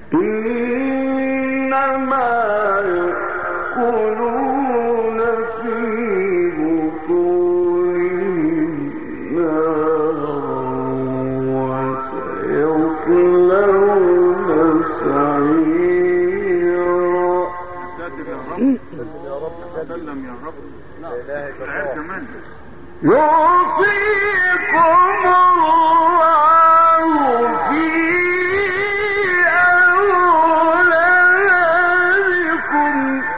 إنما يأكلون في بطونهم نارا وسيصلون سعيرا سلم يا رب العيال كمان يوصيكم الله في أولادكم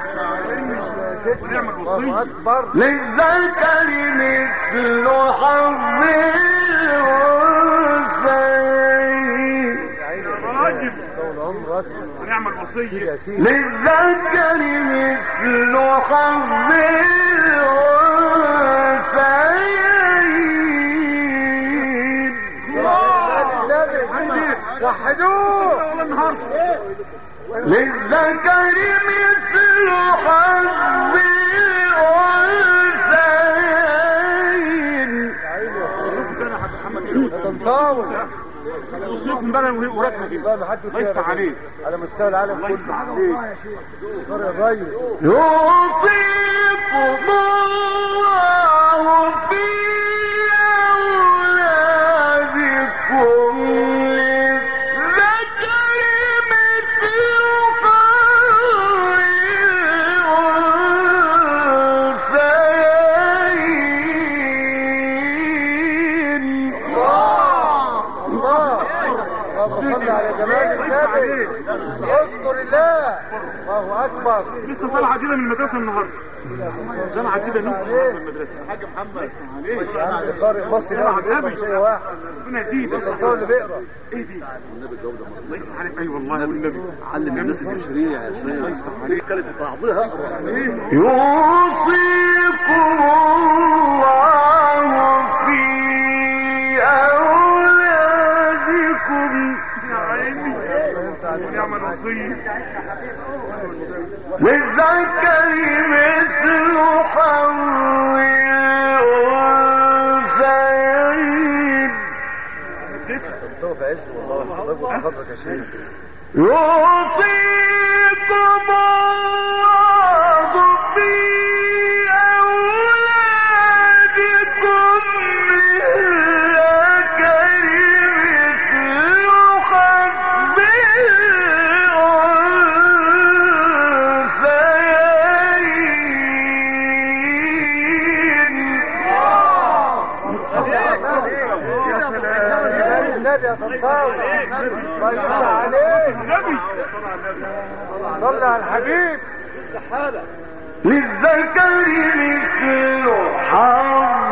ونعمل الله وصية اكبر للذكر مثل حظ الأنثيين يا عيني يا راجل طول عمرك ونعمل يا وصية سيدي للذكر مثل حظ الأنثيين النبي وحدوه ولا نهار للذكر مثل حظ الأنثيين يا عيني شوف انا حاج محمد ايه يا طنطاوي وصيكم بقى وراتنا كده والله ما حد الله يفتح عليك على مستوى العالم الله كله يفتح عليك طار يا ريس يوصيكم الله في أولادكم للذكر مثل الأنثيين الله اللهم صل على جمال النبي اذكر الله الله اكبر لسه طالعه كده من المدرسه النهارده طالعه كده نص عليك. من المدرسه حاج محمد عليك يا عم قارئ مصري ده بيفهم شيء واحد ربنا يزيدك الطنطاوي اللي بيقرا ايه دي الله يفتح عليك اي والله والنبي علم الناس التشريع يا شيخ الله يفتح عليك كانت بعضها اقرا يوصيكم الله في أولادكم يا عيني ونعمل وصيه للذكر مثل حظ الأنثيين طنطاوي في عز والله الله يحفظك يا شيخ يوصيكم الله في أولادكم للذكر مثل حظ الأنثيين يا سلام جمال النبي يا طنطاوي الله يفتح عليك النبي صلي على الحبيب للذكر مثل حظ